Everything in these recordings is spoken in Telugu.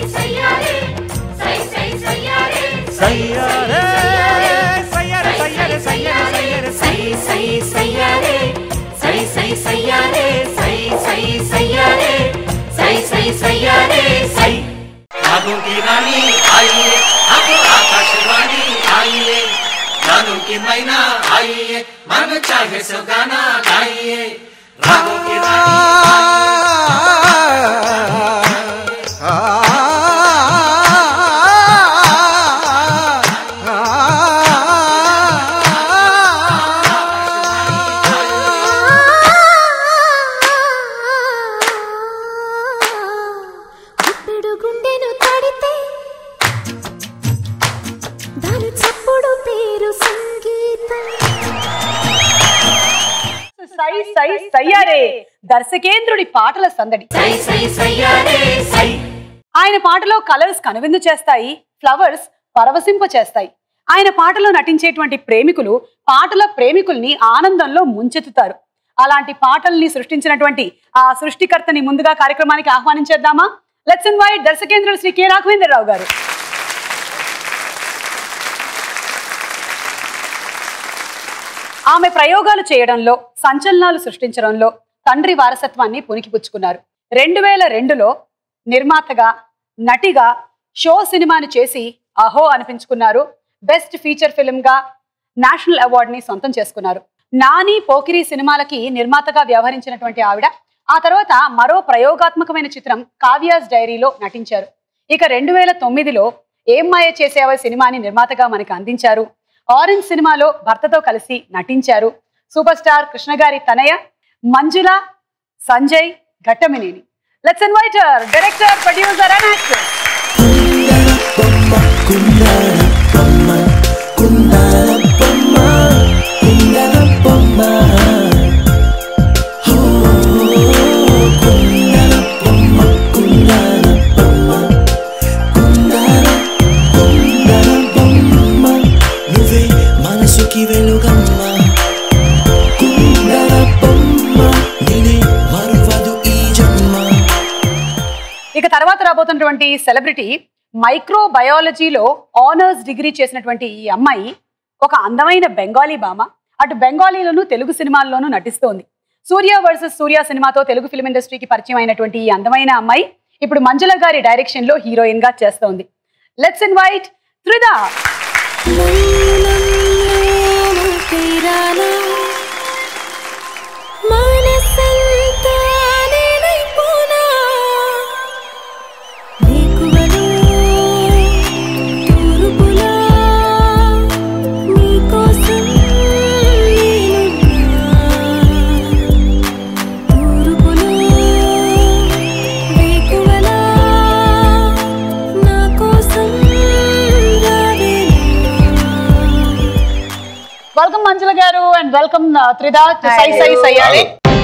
సయ్యారే సై సై సయ్యారే సయ్యారే సయ్యారే సయ్యారే సయ్యారే సయ్యారే సై సై సయ్యారే సై సై సయ్యారే సై సై సయ్యారే సై సై సయ్యారే సై रागों की रानी आइए अब आकाशवाणी आइए गानों की मैना आइए मन चाहे सो गाना गाइए रागों की रानी గుప్పెడు గుండెను తాడితే దాని చప్పుడు పేరు సంగీతం సై సై సయ్యారే దర్శకేంద్రుడి పాటల సందడి సై సై సయ్యారే సై ఆయన పాటలో కలర్స్ కనువిందు చేస్తాయి ఫ్లవర్స్ పరవశింప చేస్తాయి ఆయన పాటలో నటించేటువంటి ప్రేమికులు పాటల ప్రేమికుల్ని ఆనందంలో ముంచెత్తుతారు అలాంటి పాటల్ని సృష్టించినటువంటి ఆ సృష్టికర్తని ముందుగా కార్యక్రమానికి ఆహ్వానించేద్దామా లెట్స్ ఇన్వైట్ దర్శకేంద్రుడు శ్రీ కె రాఘవేంద్రరావు గారు ఆమె ప్రయోగాలు చేయడంలో సంచలనాలు సృష్టించడంలో తండ్రి వారసత్వాన్ని పుణికిపుచ్చుకున్నారు రెండు వేల రెండులో నిర్మాతగా నటిగా షో సినిమాని చేసి అహో అనిపించుకున్నారు బెస్ట్ ఫీచర్ ఫిల్మ్గా నేషనల్ అవార్డుని సొంతం చేసుకున్నారు నాని పోకిరి సినిమాలకి నిర్మాతగా వ్యవహరించినటువంటి ఆవిడ ఆ తర్వాత మరో ప్రయోగాత్మకమైన చిత్రం కావ్యాస్ డైరీలో నటించారు ఇక రెండు వేల తొమ్మిదిలో ఏం మాయ చేసేవా సినిమాని నిర్మాతగా మనకు అందించారు ఆరెంజ్ సినిమాలో భర్తతో కలిసి నటించారు సూపర్ స్టార్ కృష్ణ గారి తనయ Manjula Sanjay Ghattamaneni let's invite director producer and actor నువ్వే మనసుకి వెలుగమ్మ కుందర బొమ్మ నేనే మరువదు ఈ జన్మ ఇక తర్వాత రాబోతున్నటువంటి సెలబ్రిటీ మైక్రో బయాలజీలో ఆనర్స్ డిగ్రీ చేసినటువంటి ఈ అమ్మాయి ఒక అందమైన బెంగాలీ భామ అటు బెంగాలీలోను తెలుగు సినిమాల్లోనూ నటిస్తోంది సూర్య వర్సెస్ సూర్య సినిమాతో తెలుగు ఫిల్మ్ ఇండస్ట్రీకి పరిచయం అయినటువంటి ఈ అందమైన అమ్మాయి ఇప్పుడు మంజుల గారి డైరెక్షన్ లో హీరోయిన్ గా చేస్తోంది లెట్స్ ఇన్వైట్ త్రిదా తీరానా మనసంతా నేనైపోనా వేకువలో తూర్పులా నీకోసం నేనున్నా తూర్పులో వేకువలా నా కోసం రావేనా welcome Manjula garu and welcome Trida to Sye Sye Sayyare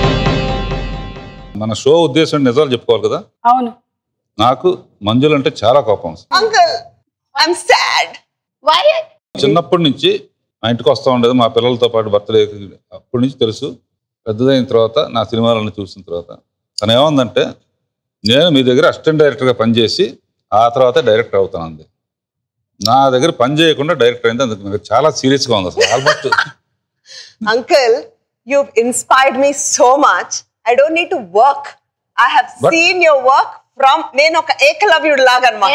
మన షో ఉద్దేశం నిజాలు చెప్పుకోవాలి కదా అవును నాకు మంజులు అంటే చాలా కోపం Uncle, I'm sad. Why? చిన్నప్పటి నుంచి మా ఇంటికి వస్తూ ఉండేది మా పిల్లలతో పాటు బర్త్డే అప్పటి నుంచి తెలుసు పెద్దదైన తర్వాత నా సినిమాలను చూసిన తర్వాత తను ఏమందంటే నేను మీ దగ్గర అసిస్టెంట్ డైరెక్టర్గా పనిచేసి ఆ తర్వాత డైరెక్టర్ అవుతాను అంది నా దగ్గర పని చేయకుండా డైరెక్టర్ అయింది అందుకు నాకు చాలా సీరియస్గా ఉంది అసలు almost Uncle, you've inspired me so much. I don't need to work. I have But- seen your work from నేను ఒక ఏకలవ్యుడు లాగా అనమాట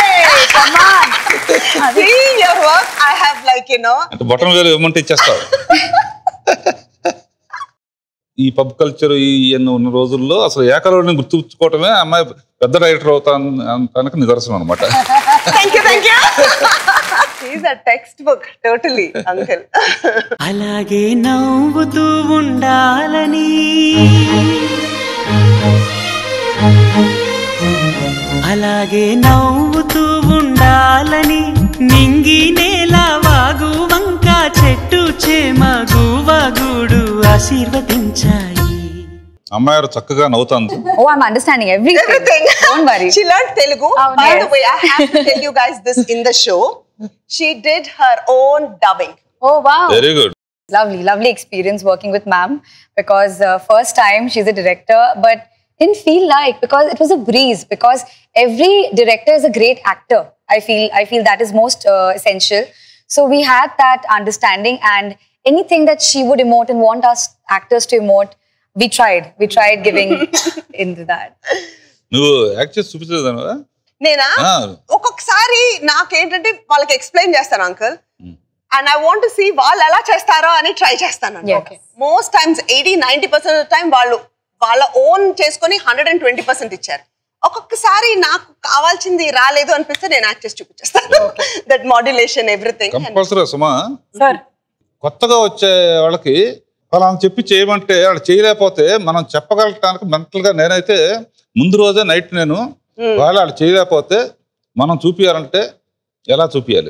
Seeing your work, I have like, you know, అంటే బొటన్ వేలు ఇవ్వమంటే ఇచ్చేస్తావు ఈ పబ్ కల్చర్ ఈ ఇవన్నీ ఉన్న రోజుల్లో అసలు ఏకలవుడిని గుర్తుంచుకోవటమే అమ్మాయి పెద్ద డైరెక్టర్ అవుతాను అనడానికి నిదర్శనం అనమాట thank you, thank you. He's a textbook, totally, uncle. అలాగే నవ్వుతూ ఉండాలని అలాగే నవ్వుతూ ఉండాలని నింగి నేల వాగు వంక చెట్టు చేమ గువగుడు ఆశీర్వదించాయి అమ్మాయి చక్కగా నవ్వుతాను Oh, I'm understanding everything. Everything. Don't worry. She learned Telugu. Oh, By nice. the way, I have to tell you guys this in the show. She did her own dubbing. ఓ వా very good Lovely, lovely experience working with ma'am because uh, first time she's a director, but didn't feel like because it was a breeze because every director is a great actor i feel i feel that is most uh, essential so we had that understanding and anything that she would emote and want us actors to emote we tried we tried giving into that నువ్వు యాక్ట్ చేసి చూపించలేదా నేనా ఆ. ఒక్కొక్కసారి నాకేంటంటే వాళ్ళకి ఎక్స్ప్లెయిన్ చేస్తాను uncle and I want see వాళ్ళు ఎలా చేస్తారో అని ట్రై చేస్తాను Yeah. Most times eighty ninety percent time వాళ్ళు వాళ్ళ ఓన్ చేసుకొని హండ్రెడ్ అండ్ ట్వంటీ పర్సెంట్ ఇచ్చారు ఒక్కొక్కసారి నాకు కావాల్సింది రాలేదు అనిపిస్తే నేను యాక్ట్ చేసి చూపించేస్తాను దట్ మాడ్యులేషన్ ఎవ్రీథింగ్ కంపల్సరీ సుమా సార్ కొత్తగా వచ్చే వాళ్ళకి ఫలానా చెప్పి చేయమంటే వాళ్ళు చేయలేకపోతే మనం చెప్పగలటానికి mental గా నేనైతే ముందు రోజే నైట్ నేను వాళ్ళు వాళ్ళు చేయలేకపోతే మనం చూపించాలంటే ఎలా చూపించాలి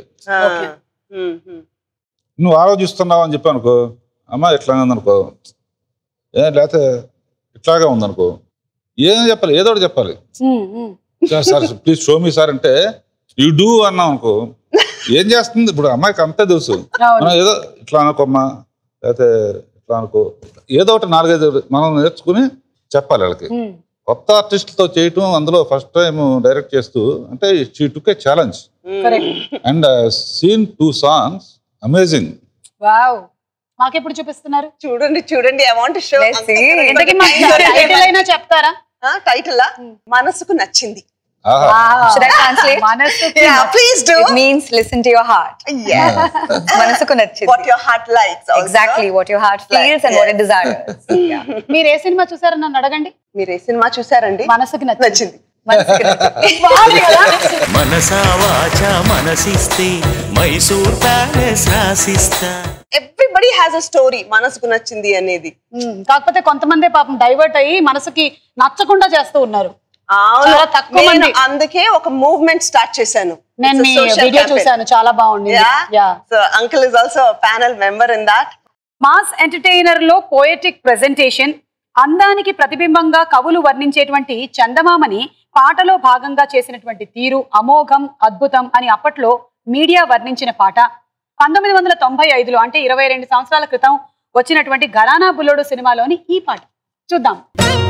నువ్వు ఆలోచిస్తున్నావు అని చెప్పి అనుకో అమ్మ ఇట్లా ఉందనుకో ఏ లేకపోతే ఇట్లాగే ఉందనుకో ఏం చెప్పాలి ఏదో ఒకటి చెప్పాలి sir sir please show me sir అంటే యూ డూ అన్నాం అనుకో ఏం చేస్తుంది ఇప్పుడు అమ్మాయికి అంతే తెలుసు మనం ఏదో ఇట్లా అనుకోమ్మా లేకపోతే ఇట్లా అనుకో ఏదో ఒకటి నాలుగైదు మనం నేర్చుకుని చెప్పాలి వాళ్ళకి కొత్త ఆర్టిస్టులతో చేయటం అందులో ఫస్ట్ టైం డైరెక్ట్ చేస్తూ అంటే she took a challenge correct and scene two songs amazing wow మాకెప్పుడు చూపిస్తున్నారు చూడండి చూడండి I want show Let's see. ఇంతకీ మా టైటిల్ అయినా చెప్తారా టైటిల్ మనసుకు నచ్చింది ఆహా should i translate మనసుకి please do it means listen to your heart మనసుకు నచ్చింది what your heart likes exactly what your heart feels and what it desires yeah. మీరు ఏ సినిమా చూసారని నన్ను అడగండి మీరు ఏ సినిమా చూసారండి మనసుకి నచ్చింది నచ్చింది మనసుకు నచ్చింది బాగుంది కదా? మనసా వాచ మనసిస్తే మైసూర్ ప్యాలెస్ రాసిస్తా ఎవ్రీబడి హ్యాస్ అ స్టోరీ మనసుకు నచ్చింది అనేది ఉమ్, కాకపోతే కొంతమంది పాపం డైవర్ట్ అయ్యి మనసుకి నచ్చకుండా చేస్తూ ఉన్నారు అవును చాలా తక్కువ నేను మంది. అందుకే ఒక మూవ్మెంట్ స్టార్ట్ చేశాను నేను మీ వీడియో చూసాను చాలా బాగుంది yeah so uncle is also panel member in that mass entertainer లో పోయటిక్ ప్రెజెంటేషన్ అందానికి ప్రతిబింబంగా కవులు వర్ణించేటువంటి చందమామని పాటలో భాగంగా చేసినటువంటి తీరు అమోఘం అద్భుతం అని అప్పట్లో మీడియా వర్ణించిన పాట పంతొమ్మిది వందల తొంభై ఐదులో అంటే ఇరవై రెండు సంవత్సరాల క్రితం వచ్చినటువంటి గరానా బుల్లోడు సినిమాలోని ఈ పాట చూద్దాం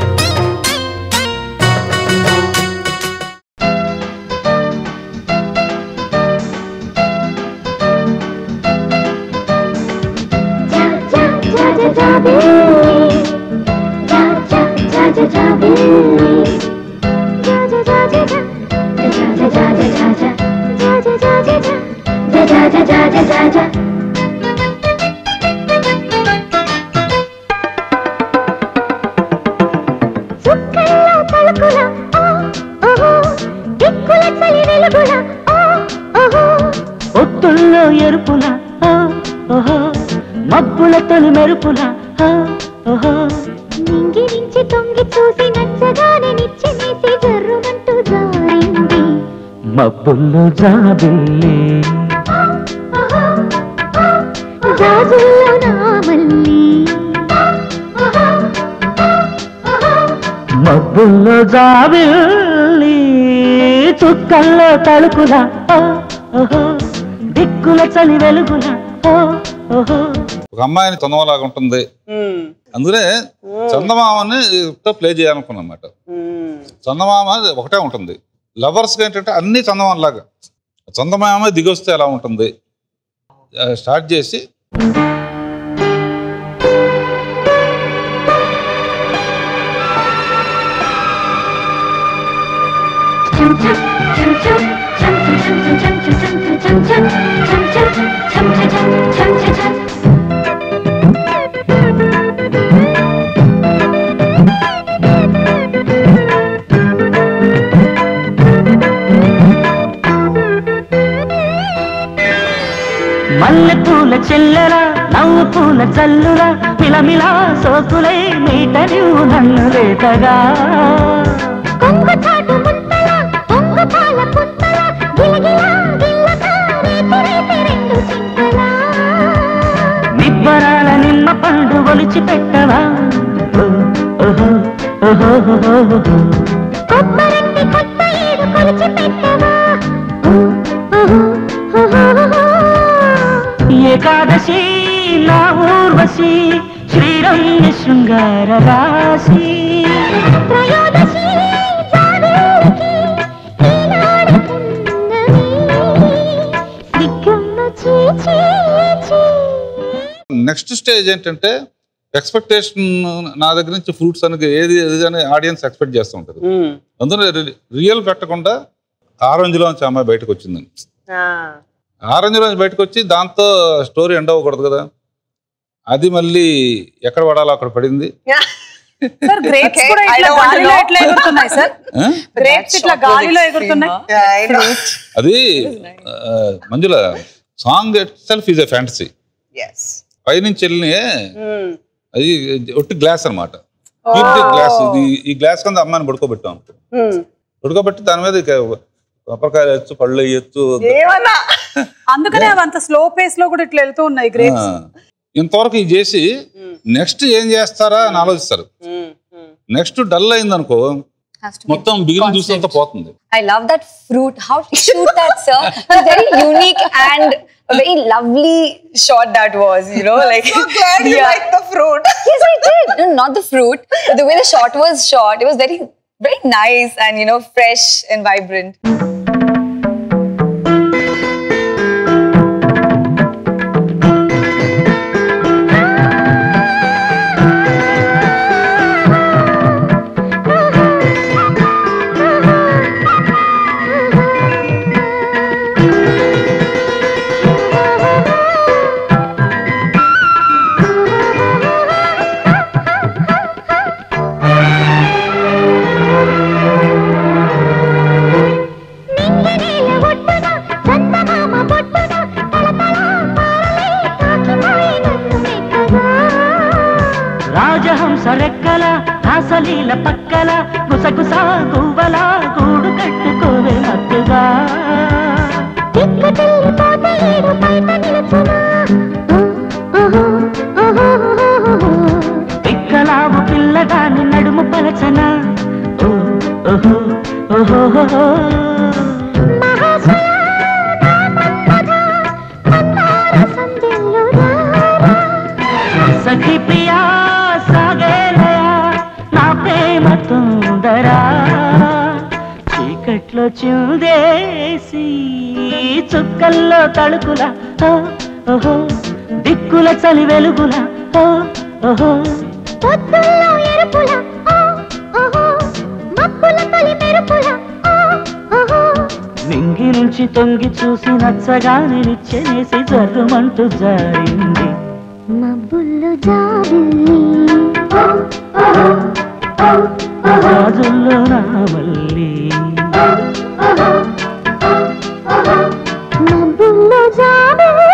ఒత్తుల్లో ఎరుపుల ఆ, ఓహో మబ్బుల తొలి మెరుపుల ఆ, ఓహో నింగిరించి తొంగి చూసి నచ్చగానే నిచ్చెనేసి జర్రుమంటూ జారింది మబ్బుల్లో జాబిల్లి గాజుల్లో నా మల్లి మబ్బుల్లో జాబిల్లి చుక్కల్లో తలుకుల ఆ, ఓహో దిక్కుల చలి వెలుగుల ఆ, ఓహో ఒక అమ్మాయిని చందమాలాగా ఉంటుంది అందుకనే చందమామని ప్లే చేయాలనుకున్నాం అన్నమాట చందమామ ఒకటే ఉంటుంది లవర్స్కి ఏంటంటే అన్ని చందమామలాగా చందమామ దిగొస్తే ఎలా ఉంటుంది ఆ, స్టార్ట్ చేసి మల్లె పూల చెల్లెల నవ్వు పూల చల్లుల మిలమిలా సోకులై మీట నువ్వు నన్ను రేతగా కొంగు చాటు ముంతల పొంగు పాల పుత్తల గిలగిలా గిల్లక రేతి రేతి రెండు చింతలా నిబ్బరాల నిమ్మ పండు ఒలిచి పెట్టవా ఓ, ఓహో, ఓహో, ఓహో, ఓహో. కొబ్బరంటి కొత్త ఏడు కొలిచి పెట్టవా ఊ, ఊహు, ఊహు, ఏకాదశి నా ఊర్వశి శ్రీరంగ శృంగార రాశి త్రయోదశి నెక్స్ట్ స్టేజ్ ఏంటంటే ఎక్స్పెక్టేషన్ నా దగ్గర నుంచి ఫ్రూట్స్ అనేది ఏది ఏది అని ఆడియన్స్ ఎక్స్పెక్ట్ చేస్తూ ఉంటారు అందులో రియల్ పెట్టకుండా ఆరెంజ్లో నుంచి అమ్మాయి బయటకు వచ్చిందని ఆరెంజ్లో నుంచి బయటకు వచ్చి దాంతో స్టోరీ ఎండ్ అవ్వకూడదు కదా అది మళ్ళీ ఎక్కడ పడాలో అక్కడ పడింది సార్ గ్రేప్స్ Okay, కూడా I ఇట్లా don't want to గాలిలో know. ఎట్లా ఎగురుతున్నాయి సార్ ఆ? గ్రేప్స్ ఇట్లా గాలిలో ఎగురుతున్నాయి అది ఆ, Manjula song itself is a fantasy yes పైనుంచి వెళ్ళి అది ఒట్టి గ్లాస్ అనమాట గ్లాస్ ఇది ఈ గ్లాస్ కింద అమ్మాయిని పడుకోబెట్టాం పడుకోబెట్టి దాని మీద ఇక కొబ్బరికాయలు వేయచ్చు పళ్ళు వేయచ్చు ఏమన్నా అందుకనే అవి అంత స్లో పేస్ లో కూడా ఇట్లా వెళ్తూ ఉన్నాయి గ్రేప్స్ ఇంతవరకు ఇది చేసి నెక్స్ట్ ఏం చేస్తారా అని ఆలోచిస్తారు నెక్స్ట్ డల్ అయింది అనుకో మొత్తం బిగిన చూసినంత పోతుంది I love that fruit. How to shoot that, sir? It's very unique and a very lovely shot that was, you know, like. So glad you Yeah. like the fruit. Yes, I did. No, not the fruit, but the way the shot was shot, it was very, very nice and, you know, fresh and vibrant. నింగినేల ఒడ్డున చందమామ బొట్టున తలతలా తారలే తాకినాయి నన్ను మెత్తగా రాజహంస రెక్కల రాసలీల పక్కల గుసగుస గువ్వల గూడు కట్టుకోవే మత్తుగా దిక్కు తెల్లిపోతే ఏడు బయట నిలుచునా ఓహో ఓహో ఓహో పిక్కలావు పిల్లగాని నడుము పలచన ఓ, ఓహో ఓహో మహాశయ నా మన్మథ మందార సంధ్యల్లో రారా సఖి ప్రియా సాగేలయా నా ప్రేమ తొందరా చీకట్లో చిందేసి చుక్కల్లో తళుకుల ఓ, ఓహో దిక్కుల చలి వెలుగుల ఓ, ఓహో పొద్దుల్లో ఎరుపుల ఓ ఓహో మబ్బుల తొలి మెరుపుల ఓ ఓహో నింగి నుంచి తొంగి చూసి నచ్చగానే నిచ్చెనేసి జర్రుమంటూ జారింది మబ్బుల్లో జాబిల్లి ఓ ఓహో రాజుల్లో నా మళ్ళీ మబ్బుల్లో జాబిల్లి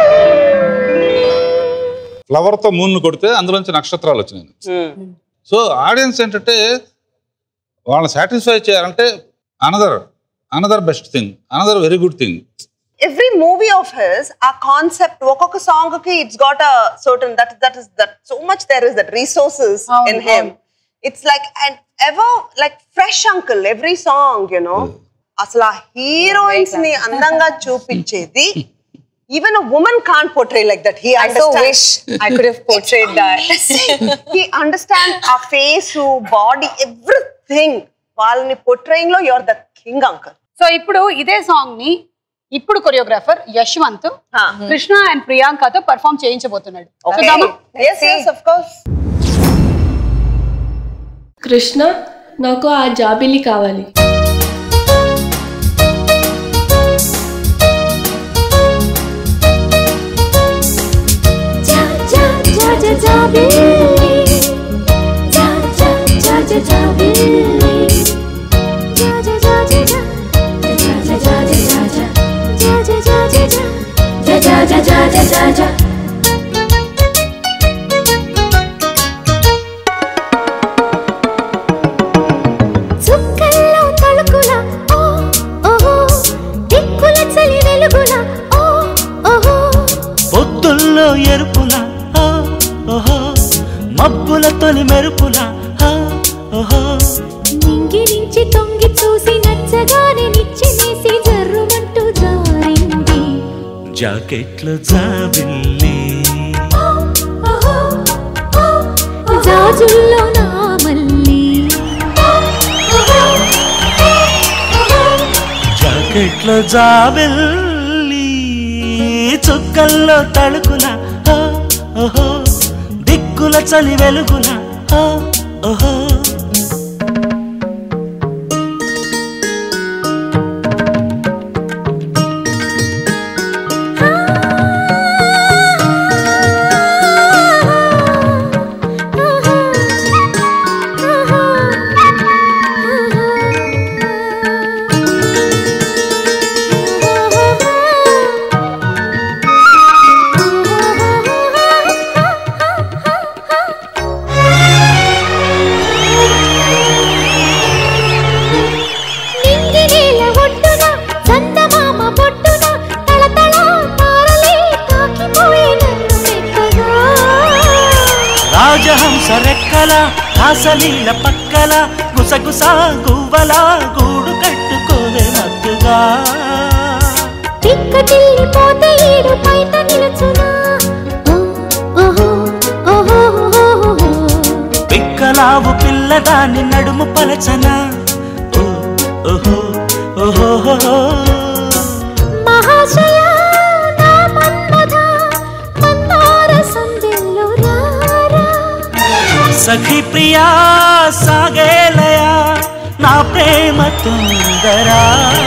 ఫ్లవర్ తో మూన్ కొడితే అందులోంచి నక్షత్రాలు వచ్చినాయి సో ఆడియన్స్ ఏంటంటే వాళ్ళని సాటిస్ఫై చేయాలంటే another another best thing another very good thing every movie of his uh concept ఒక్కొక్క సాంగ్ కి it's got a certain that that is that so much there is that resources అవును, in him it's like and ever like fresh uncle every song you know అసలు ఆ హీరోయిన్స్ ని అందంగా చూపించేది even a women can portray like that he I so wish I could have portrayed that. He understand uh face body everything వాళ్ళని పోర్ట్రేయింగ్ లో your the king uncle so ఇప్పుడు ఇదే సాంగ్ ని ఇప్పుడు కొరియోగ్రాఫర్ యశ్వంత్ కృష్ణ అండ్ ప్రియాంకతో పర్ఫామ్ చేయించబోతున్నాడు చూద్దామా? Yes yes of course Krishna నాకు ఆ జాబిలి కావాలి జా జా జా జా జాబిల్లి జా జా జా జా జాబిల్లి జా జా జా జా జా జా జా జా జా జా జా జా జా జా జా జా జా జా జా చుక్కల్లో తళుకుల ఓ ఓహో దిక్కుల చలి వెలుగుల ఓ ఓహో పొద్దుల్లో ఎరుపుల ఆ, ఓహో మబ్బుల తొలి మెరుపుల ఆ, ఓహో నింగి నుంచి తొంగి చూసి నచ్చగానే నిచ్చినేసి జర్రుమంటూ జారింది జాకెట్లు జాబిల్లి జాజుల్లో నా మల్లి జాకెట్లో జాబిల్లి చుక్కల్లో తళుకుల ఆ, ఓహో దిక్కుల చలి వెలుగుల ఓ, ఓహో నింగి నేల ఒడ్డున చందమామ బొడ్డున తళతళ తారలే తాకిపోయే నన్ను మెత్తగా రాజహంస రెక్కల రాసలీల పక్కల గుసగుస గువ్వల గూడు కట్టుకోవే మత్తుగా పిక్కటిల్లిపోతే ఈడు బయట నిలుచునా ఓ, ఓహో, ఓహో, ఓహో. పిక్కలావు పిల్లదాని నడుము పలచన ఓ, ఓహో ఓహో మహాశయ నా మన్మథ మందార సందెల్లో రారా సఖి ప్రియా సాగేలయా నా ప్రేమ తొందరా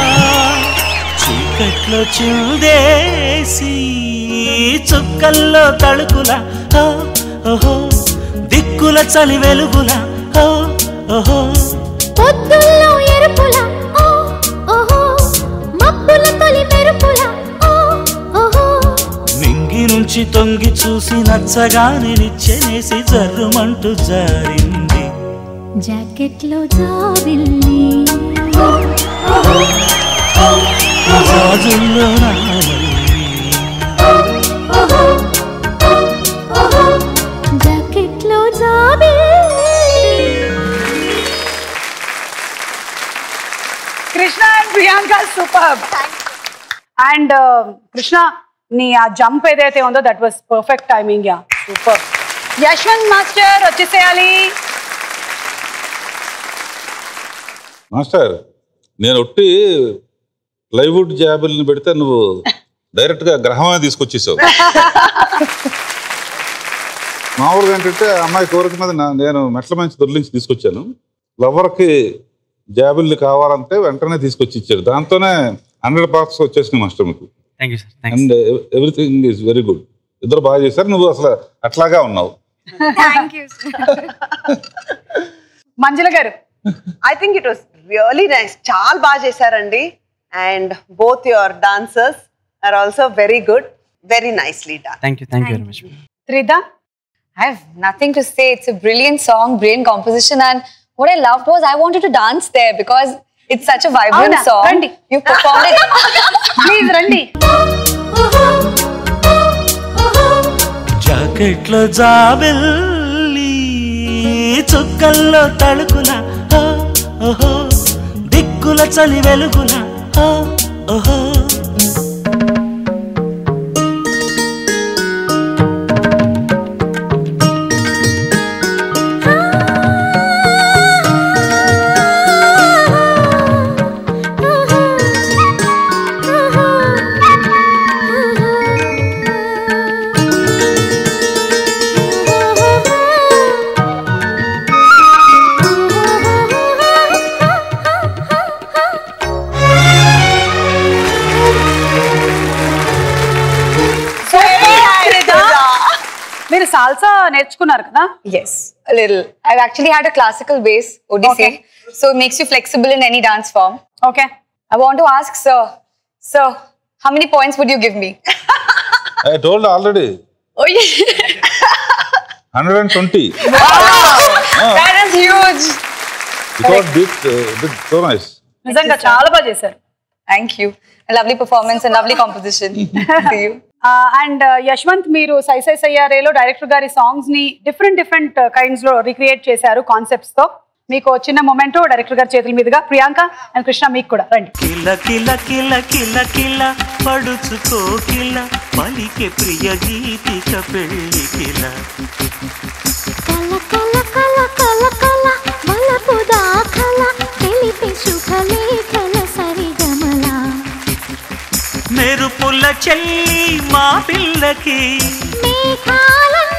చీకట్లో చిందేసి చుక్కల్లో తళుకుల ఓ, ఓహో దిక్కుల చలి వెలుగుల ఓ, ఓహో పొద్దుల్లో ఎరుపుల ఓ ఓహో మబ్బుల తొలి మెరుపుల ఓ ఓహో నింగి నుంచి తొంగి చూసి నచ్చగానే నిచ్చెనేసి జర్రుమంటూ జారింది జాకెట్లో జాబిల్లి గాజుల్లో నా మల్లి. జాకెట్లో జాబిల్లి Krishna and Priyanka super and Krishna నీ ఆ జంప్ ఏదైతే ఉందో that was perfect timing yeah super Yashwant master వచ్చేసేయాలి మాస్టర్ నేను ఒట్టి ప్లైవుడ్ జాబుల్ని పెడితే నువ్వు డైరెక్ట్ గా గ్రహమే తీసుకొచ్చేసావు మామూలుగా ఏంటంటే ఆ అమ్మాయి కోరిక మీద నా- నేను మెట్ల మంచి దొర్లించి తీసుకొచ్చాను లవర్కి జాబుల్ని కావాలంటే వెంటనే తీసుకొచ్చి ఇచ్చాడు దాంతోనే హండ్రెడ్ పార్క్స్ వచ్చేసినాయి మాస్టర్ మీకు thank you sir and everything is very good ఇద్దరు బాగా చేశారు నువ్వు అసలు అట్లాగా ఉన్నావు thank you Manjula garu I think it was really nice చాలా బాగా చేశారండి and both your dancers are also very good very nicely done thank you thank you very much Trida I have nothing to say. It's a brilliant song, brilliant composition, and what I loved was I wanted to dance there because it's such a vibrant Avuna, song. Randi. You performed it. Please రండి జాకెట్లో జాబిల్లి చుక్కల్లో తళుకుల ఓ, ఓహో దిక్కుల చలి వెలుగుల ఓ, ఓహో మీరు సాల్సా నేర్చుకున్నారు కదా Yes, a little. I've actually had a classical bass, Odissi, Okay. so it makes you flexible in any dance form. Okay I want to ask, sir, sir, how many points would you give me? I told already Oh, yeah. Hundred and twenty that is huge. Because bit bit so nice నిజంగా చాలా బాగా చేశారు Thank you. A lovely performance and lovely composition. See you. And Yashwant మీరు సై సై సయ్యారేలో డైరెక్టర్ గారి సాంగ్స్ ని డిఫరెంట్ డిఫరెంట్ కైండ్స్ లో రీక్రియేట్ చేశారు కాన్సెప్ట్స్ తో మీకు చిన్న మొమెంట్ డైరెక్టర్ గారి చేతుల మీదుగా ప్రియాంక అండ్ కృష్ణ మీకు కూడా రండి కిల కిల కిల కిల కిల పడుచుకో కిల పలికే ప్రియ గీతిక పెళ్లి కిల కల కల కల కల కల వలపు దాఖల తెలిపే శుభలేఖల సరిగమల మెరుపుల చెల్లి మా పిల్లకి మేఘాల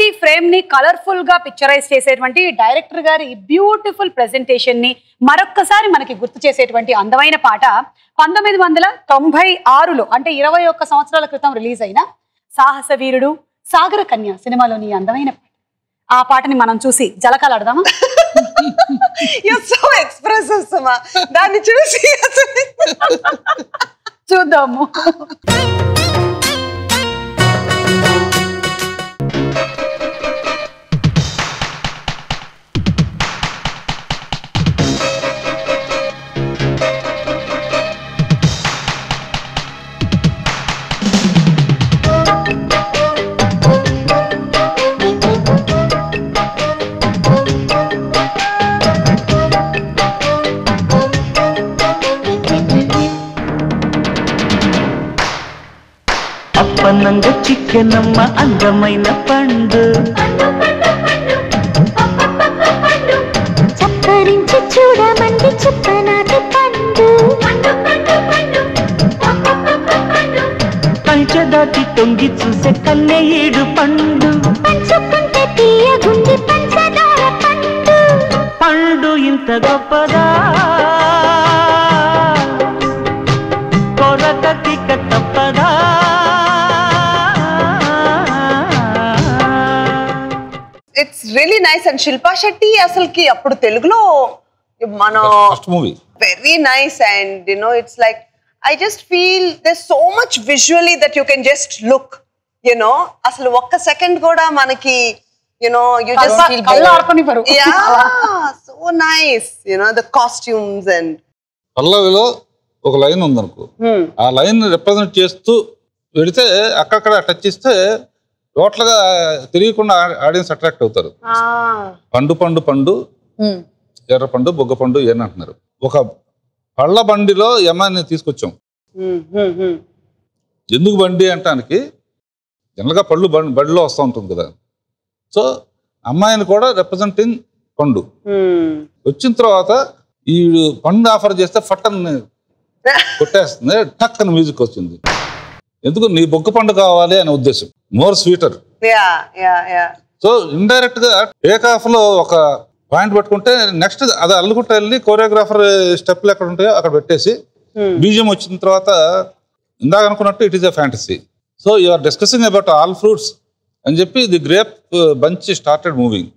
ఫ్రేమ్ ని కలర్ఫుల్ గా పిక్చరైజ్ చేసేటువంటి డైరెక్టర్ గారి బ్యూటిఫుల్ ప్రెజెంటేషన్ ని మరొక్కసారి మనకి గుర్తు చేసేటువంటి అందమైన పాట పంతొమ్మిది వందల తొంభై ఆరులో అంటే ఇరవై ఒక్క సంవత్సరాల క్రితం రిలీజ్ అయిన సాహస వీరుడు సాగర కన్య సినిమాలోని ఈ అందమైన పాట ఆ పాటని మనం చూసి జలకాలాడదామా You're so expressive, Suma. దాన్ని చూసి అసలు చూద్దాము అప్పన్నంగా చిక్కెనమ్మ అందమైన పండు చప్పరించి చూడమంది చుప్పనాటి పండు కంచె దాటి తొంగి చూసే కన్నె ఏడు పండు పంచుకుంటే తీయగుంది పంచదార పండు పండు ఇంత గొప్పదా కొరక తిక్క తప్పదా it's really nice and Shilpa Shetty అసలుకి అప్పుడు తెలుగులో మన first movie very nice and you know it's like I just feel there so much visually that you can just look you know అసలు ఒక్క సెకండ్ కూడా మనకి యు నో యు కళ్ళ- జస్ట్ కళ్ళు ఆర్పనివ్వరు. Yeah so nice you know the costumes and పల్లవిలో ఒక లైన్ ఉందనుకో ఆ లైన్ రిప్రజెంట్ చేస్తూ వెళితే అక్కడక్కడ టచ్ చేస్తే టోటల్గా తెలియకుండా ఆడియన్స్ అట్రాక్ట్ అవుతారు పండు పండు పండు ఎర్ర పండు బొగ్గ పండు ఏని అంటున్నారు ఒక పళ్ళ బండిలో యమాన్ని తీసుకొచ్చాం ఎందుకు బండి అంటానికి జనరల్గా పళ్ళు బండి బడిలో వస్తూ ఉంటుంది కదా సో అమ్మాయిని కూడా రిప్రజెంటింగ్ పండు వచ్చిన తర్వాత ఈ పండు ఆఫర్ చేస్తే ఫట్టన్ కొట్టేస్తుంది టక్ అని మ్యూజిక్ వచ్చింది ఎందుకు నీ బొగ్గు పండు కావాలి అనే ఉద్దేశం more sweeter yeah yeah yeah so indirect గా టేక్ ఆఫ్ లో ఒక పాయింట్ పెట్టుకుంటే నెక్స్ట్ అది అల్లుకుంటే వెళ్ళి కోరియోగ్రాఫర్ స్టెప్లు ఎక్కడ ఉంటాయో అక్కడ పెట్టేసి బీజియం వచ్చిన తర్వాత ఇందాక అనుకున్నట్టు it is a fantasy so you are discussing about all fruits అని చెప్పి the grape bunch started moving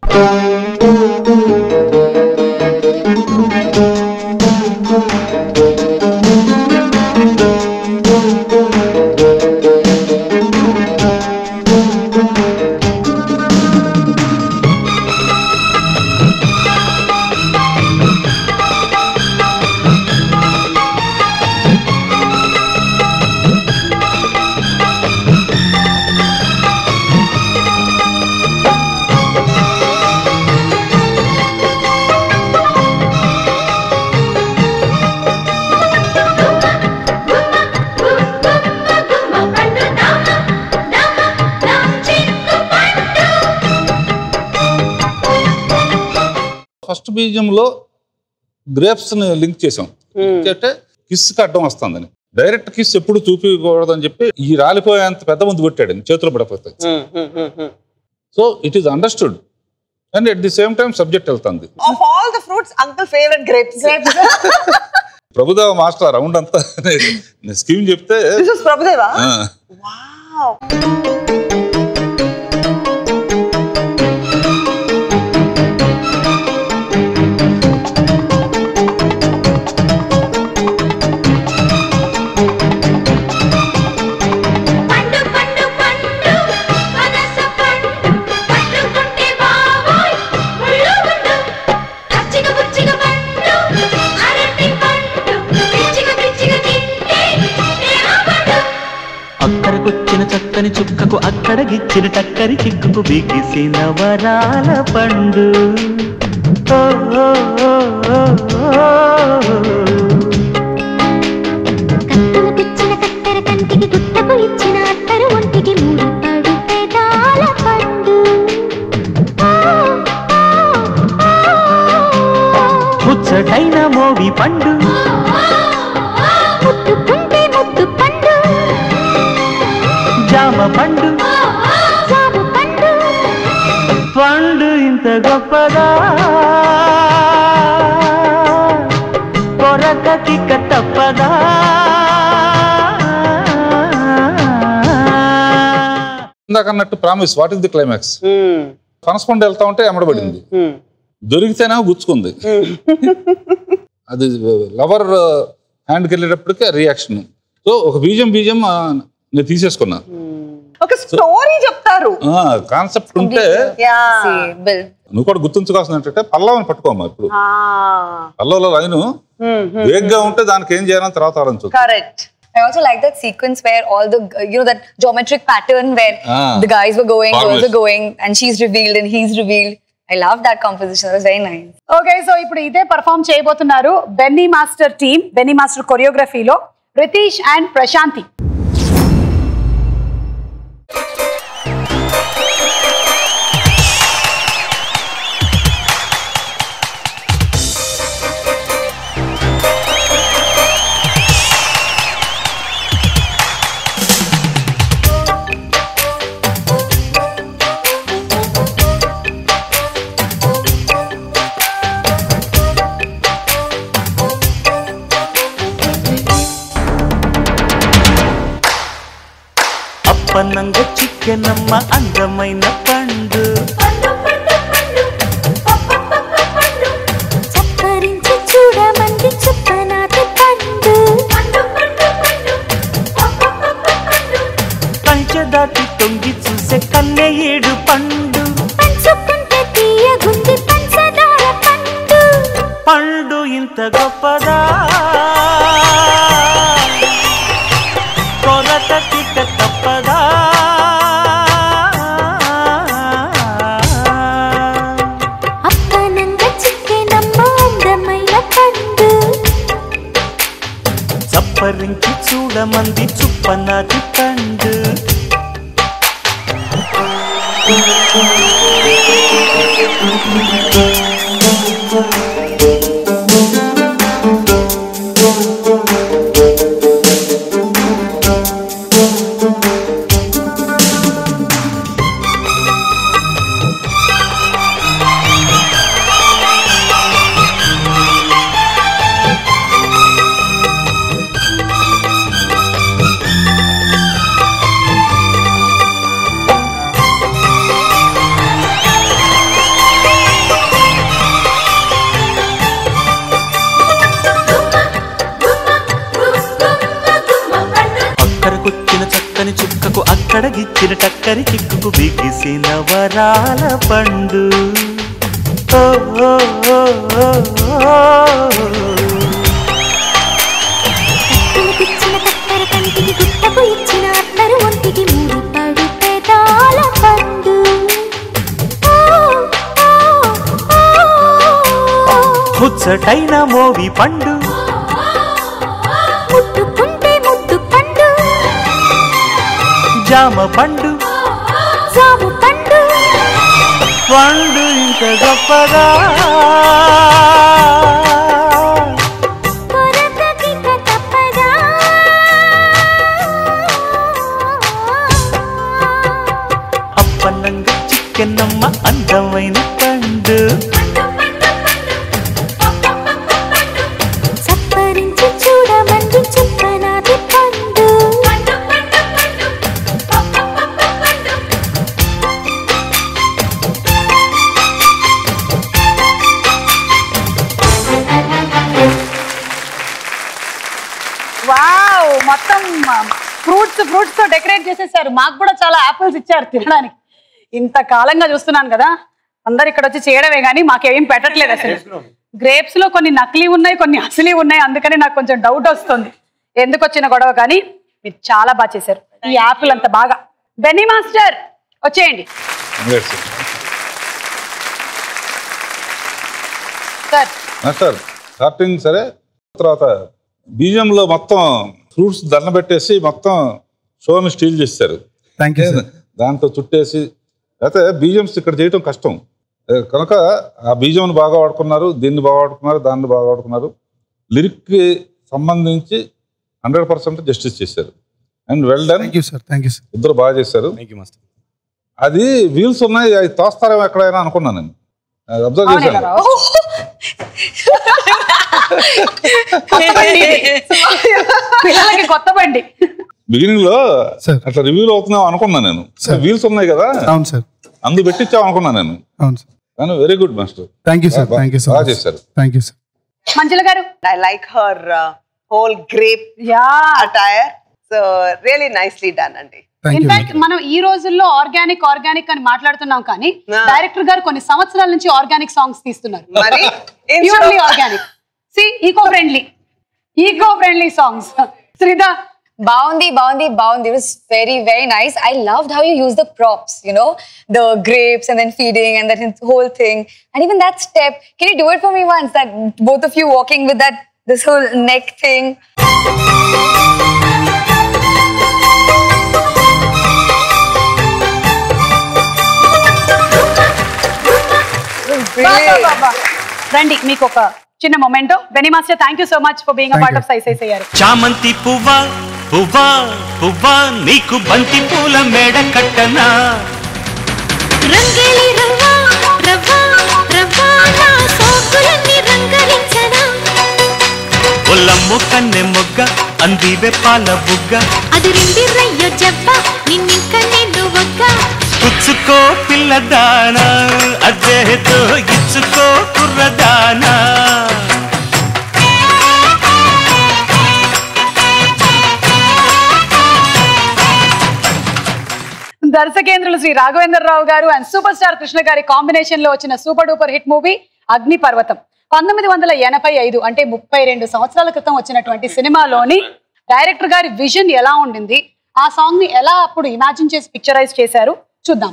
first బీజంలో గ్రేప్స్ ని లింక్ చేసాం అంటే కిస్ కి అడ్డం వస్తుందని డైరెక్ట్ కిస్ ఎప్పుడు చూపించకూడదని చెప్పి ఈ రాలిపోయేంత పెద్ద ముందు పెట్టాడు చేతులు పడపోతాయి so it is understood and at the same time subject వెళ్తుంది of all the fruits uncle favourite grapes Prabhu Deva master round అంతా స్కీమ్ చెప్తే దిస్ ఇస్ ప్రభుదేవా ఆ, వావ్ అక్కడికొచ్చిన చక్కని చుక్కకు అక్కడ గిచ్చిన టక్కరి చిక్కుకు బిగిసిన వరాల పండు ఓ, ఓ, ఓ, ఓ, ఓ. కత్తులకిచ్చిన కత్తెర కంటికి గుట్టకు ఇచ్చిన అత్తరు ఒంటికి మూడు పడు పెదాల పండు ముచ్చటైన మోవి పండు ముట్టుకుంటే ముద్దు పండు జామ పండు జాము పండు పండు ఇంత గొప్పదా కొరక కిక్క తప్పదా ఇందాక అన్నట్టు promise what is the climax పనసపండు వెళ్తా ఉంటే ఎమ్మడబడింది దొరికితేనే గుచ్చుకుంది అది లవర్ హ్యాండ్కి వెళ్ళేటప్పటికి రియాక్షన్ సో ఒక బీజం బీజం ఆ, నేను తీసేసుకున్నా ఒక స్టోరీ చెప్తారు కాన్సెప్ట్ ఉంటే నువ్వు కూడా గుర్తుంచుకోవాల్సింది ఏంటంటే పల్లవని పట్టుకోమ్మా ఇప్పుడు పల్లవలో లైన్ వేగ్గా ఉంటే దానికి ఏం చేయాలని తర్వాత ఆలోచించు correct I also like that sequence where all the, you know, that geometric pattern where Ah. the guys were going, girls Marvelous. were going, and she's revealed and he's revealed. I love that composition. That was very nice. Okay so ఇప్పుడు ఇదే పర్ఫామ్ చేయబోతున్నారు Benny master team Benny master కొరియోగ్రఫీలో రితీష్ అండ్ ప్రశాంతి అప్పనంగ చిక్కెనమ్మ అందమైన పండు చప్పరించి చూడమంది చుప్పనాటి పండు కంచె దాటి తొంగి చూసే కన్నె ఏడు పండు పంచుకుంటే తీయగుంది పంచదార పండు పండు ఇంత గొప్పదా కొరత కిట తప్పదా అప్పనంగ చిక్కెనమ్మ అందమైన పండు చప్పరించి చూడమంది చుప్పనాటి పండు అక్కడికొచ్చిన చక్కని చుక్కకు అక్కడ గిచ్చిన టక్కరి చిక్కుకు బిగిసిన వరాల పండు ఓ, ఓ, ఓ, ఓ, ఓ. పిలిపిచ్చిన కత్తెర కంటికి గుట్టకు ఇచ్చిన అత్తరు ఒంటికి ముడిపడు పెదాల పండు ఓ, ఓ, ఓ. ముచ్చటైన మోవి పండు ముట్టుకుంటే ముద్దు పండు జామ పండు జాము పండు పండు ఇంత గొప్పదా కొరతకిక తప్పదా అప్పనంగా చిక్కెనమ్మ అందమైన పండు చప్పరించి చూడమంది చుప్పనాటి పండు వావ్ మొత్తం ఫ్రూట్స్ ఫ్రూట్స్ తో డెకరేట్ చేసేసారు మాకు కూడా చాలా ఆపిల్స్ ఇచ్చారు తినడానికి ఇంత కాలంగా చూస్తున్నాను కదా అందరు ఇక్కడ వచ్చి చేయడమే కానీ మాకేం పెట్టట్లేదు అసలు గ్రేప్స్ లో కొన్ని నకిలీ ఉన్నాయి కొన్ని అసలీ ఉన్నాయి అందుకని నాకు కొంచెం డౌట్ వస్తుంది ఎందుకు వచ్చిన గొడవ కానీ మీరు చాలా బాగా చేశారు ఈ యాపిల్ అంత బాగా బెన్నీ మాస్టర్ వచ్చేయండి సార్ మాస్టర్ స్టార్టింగ్ సరే తర్వాత బీజంలో మొత్తం ఫ్రూట్స్ దండ పెట్టేసి మొత్తం షోని స్టీల్ చేస్తారు థ్యాంక్ యూ దాంతో చుట్టేసి అయితే బీజమ్స్ ఇక్కడ చేయటం కష్టం ఏ, కనుక ఆ బీజంను బాగా వాడుకున్నారు దీన్ని బాగా వాడుకున్నారు దాన్ని బాగా వాడుకున్నారు లిరిక్కి సంబంధించి హండ్రెడ్ పర్సెంట్ జస్టిస్ చేశారు and well done thank you sir thank you sir ఇద్దరు బాగా చేశారు థ్యాంక్ యూ మాస్టర్ అది వీల్స్ ఉన్నాయి అవి తోస్తారేమో ఎక్కడైనా అనుకున్నాను నేను అబ్జర్వ్ అవునే చేశాను కదా? కొత్త బండి ఇది. పిల్లలకి కొత్త బండి బిగినింగ్ లో అట్లా రివ్యూలు అవుతున్నావు అనుకున్నాను నేను వీల్స్ ఉన్నాయి కదా అవును సార్ అందు పెట్టించావు అనుకున్నాను నేను అవును సార్ కానీ very good master thank you sir thank you so బాగా చేశారు thank you sir Manjula garu I like her whole grape attire so really nicely done అండి ఇన్ఫాక్ట్ మనం ఈ రోజుల్లో ఆర్గానిక్ ఆర్గానిక్ అని మాట్లాడుతున్నాం కానీ డైరెక్టర్ గారు కొన్ని సంవత్సరాల నుంచి ఆర్గానిక్ సాంగ్స్ తీస్తున్నారు మరి ప్యూర్లీ ఆర్గానిక్ సి eco friendly eco friendly songs Shrida Boundy, boundy, boundy. It was very, very nice. I loved how you use the props, you know, the grapes and then feeding and that whole thing. And even that step. Can you do it for me once? That both of you walking with that, this whole neck thing. బా, బా, బా, బా. రండి మీకు ఒక చిన్న memento Benny master thank you so much for being a part of Sye Sye Sayyare చామంతి పువ్వా పువ్వా పువ్వా నీకు బంతి పూల మేడ కట్టనా రంగేలి రవ్వా రవ్వా రవ్వా నా సోకులన్నీ రంగరించనా ఒల్లమ్ము కన్నె మొగ్గ అందివే పాల బుగ్గ అది రిండి రయ్యో జవ్వ నిన్నింక నిన్ను ఒక్క పుచ్చుకో పిల్లదానా అజ్జేతో ఇచ్చుకో కుర్రదానా దర్శకేంద్రులు శ్రీ రాఘవేంద్రరావు గారు అండ్ సూపర్ స్టార్ కృష్ణ గారి కాంబినేషన్ లో వచ్చిన సూపర్ డూపర్ హిట్ మూవీ అగ్ని పర్వతం పంతొమ్మిది వందల ఎనభై ఐదు అంటే ముప్పై రెండు సంవత్సరాల క్రితం వచ్చినటువంటి సినిమాలోని డైరెక్టర్ గారి విజన్ ఎలా ఉండింది ఆ సాంగ్ ని ఎలా అప్పుడు ఇమాజిన్ చేసి పిక్చరైజ్ చేశారు చూద్దాం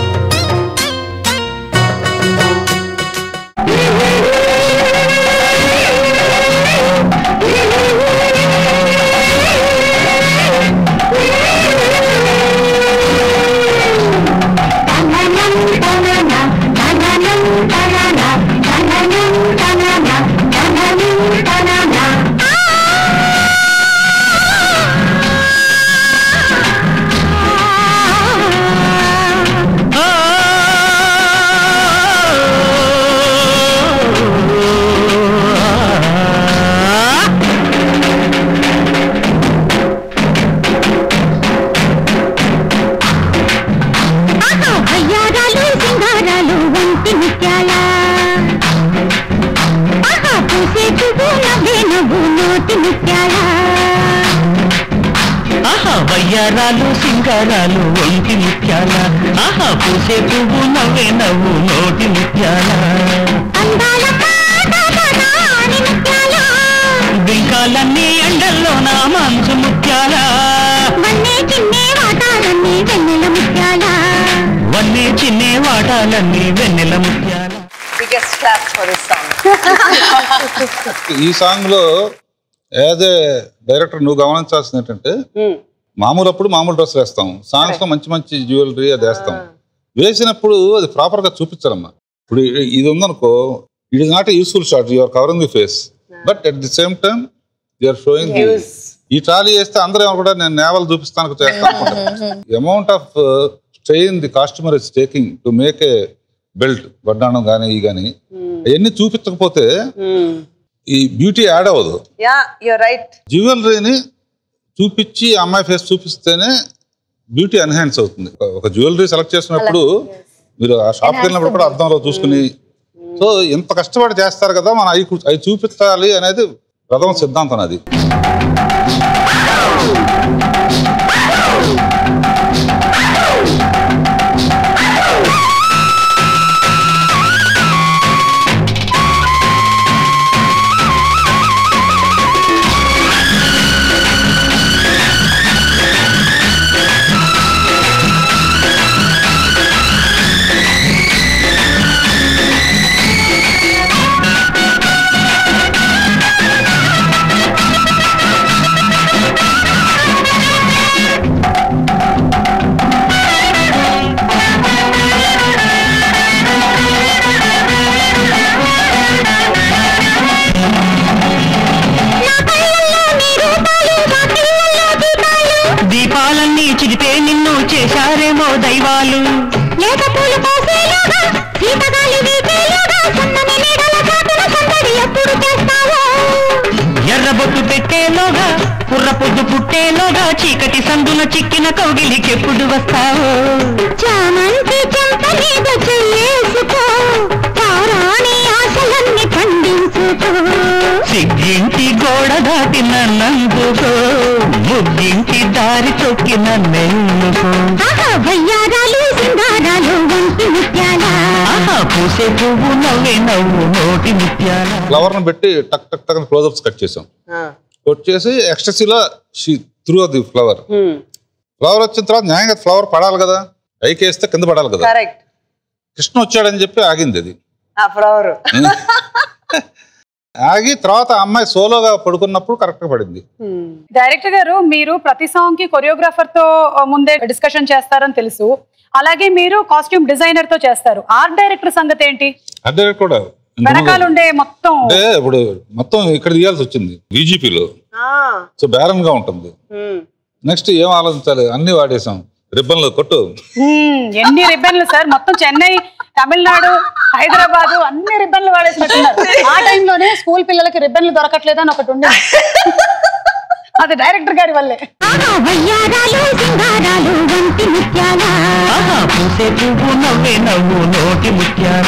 అయ్యారాలు సింగారాలు వంటి ముత్యాల ఆహా పూసే చూపు నవ్వే నవ్వు నోటి ముత్యాల ఆహా వయ్యారాలు సింగారాలు ఒంటి ముత్యాల ఆహా పూసే పువ్వు నవ్వే నవ్వు నోటి ముత్యాల అందాల పాటని ముత్యాల బింకాలన్నీ ఎండల్లో నా మంచు ముత్యాల వన్నే చిన్నే వాటాలన్నీ వెన్నెల ముత్యాల వన్నే చిన్నే వాటాలన్నీ వెన్నెల ముత్యాల biggest clap for this song ఈ సాంగ్ లో యాజ్ ఏ డైరెక్టర్ నువ్వు గమనించాల్సింది ఏంటంటే మామూలు అప్పుడు మామూలు డ్రెస్ వేస్తాం సాంగ్స్ లో మంచి మంచి జ్యువెలరీ అది వేస్తాం వేసినప్పుడు అది ప్రాపర్ గా చూపించాలమ్మా ఇప్పుడు ఇ- ఇది ఉందనుకో it is not useful shot you're covering the face but at the same time you're showing the ఈ ట్రాలీ వేస్తే అందరూ ఏమో కూడా నేను నేవల్ చూపిస్తాను చేస్తాను amount of strain the costumer is taking to make a belt వడ్డాణం కానీ ఈ కానీ అవన్నీ చూపించకపోతే ఈ బ్యూటీ యాడ్ అవ్వదు యా యూర్ రైట్ జ్యువెలరీని చూపించి ఆ అమ్మాయి ఫేస్ చూపిస్తేనే బ్యూటీ ఎన్హాన్స్ అవుతుంది ఒక- ఒక జ్యువెలరీ సెలెక్ట్ చేసినప్పుడు మీరు ఆ షాప్కి వెళ్ళినప్పుడు కూడా అర్థంలో చూసుకుని సో ఇంత కష్టపడి చేస్తారు కదా మనం అవి కు- అవి చూపించాలి అనేది ప్రథమ సిద్ధాంతం అది ఆ పుట్టేలోగా కుర్ర పొద్దు పుట్టేలోగా చీకటి సందున చిక్కిన కౌగిలికెప్పుడు వస్తావో చామంతి చెంత మీద చెయ్యేసుకో తారాణి ఆశలన్నీ పండించుకో సిగ్గింటి గోడ దాటి నన్నందుకో ముగ్గింటి దారి తొక్కి నన్నెన్నుకో ఆహా వయ్యారాలు సింగారాలు వంటి ముత్యాల ఆహా పూసే పువ్వు నవ్వే నవ్వు నోటి ముత్యాల ఫ్లవర్ ని పెట్టి టక్ టక్ టక్ క్లోజ్అప్స్ కట్ చేసాం కట్ చేసి ఎక్స్ట్రసీలో she through the flower flower వచ్చిన తర్వాత న్యాయంగా ఫ్లవర్ పడాలి కదా పైకి వేస్తే కింద పడాలి కదా కరెక్ట్ కృష్ణ వచ్చాడని చెప్పి ఆగింది అది ఆ ఫ్లవర్ ఆగి తర్వాత ఆ అమ్మాయి సోలోగా పడుకున్నప్పుడు కరెక్ట్ గా పడింది డైరెక్టర్ గారు మీరు ప్రతి సాంగ్ కి కొరియోగ్రాఫర్ తో ముందే డిస్కషన్ చేస్తారని తెలుసు అలాగే మీరు కాస్ట్యూమ్ డిజైనర్ తో చేస్తారు ఆర్ట్ డైరెక్టర్ సంగతి ఏంటి అదే కూడా వెనకాల ఉండే మొత్తం అంటే ఇప్పుడు మొత్తం ఇక్కడ తీయాల్సి వచ్చింది బీజేపీలో సో బేరం గా ఉంటుంది నెక్స్ట్ ఏం ఆలోచించాలి అన్ని వాడేసాం రిబ్బన్లు కొట్టు హ్మ్, ఎన్ని రిబ్బన్లు సార్ మొత్తం చెన్నై తమిళనాడు హైదరాబాద్ అన్ని రిబ్బన్లు వాడేసినట్టున్నారు ఆ టైంలోనే స్కూల్ పిల్లలకి రిబ్బన్లు దొరకట్లేదు అని ఒకటి ఉండేది అది డైరెక్టర్ గారి వల్లే ఆహా వయ్యారాలు సింగారాలు వంటి ముత్యాల ఆహా పూసే పువ్వు నవ్వే నవ్వు నోటి ముత్యాల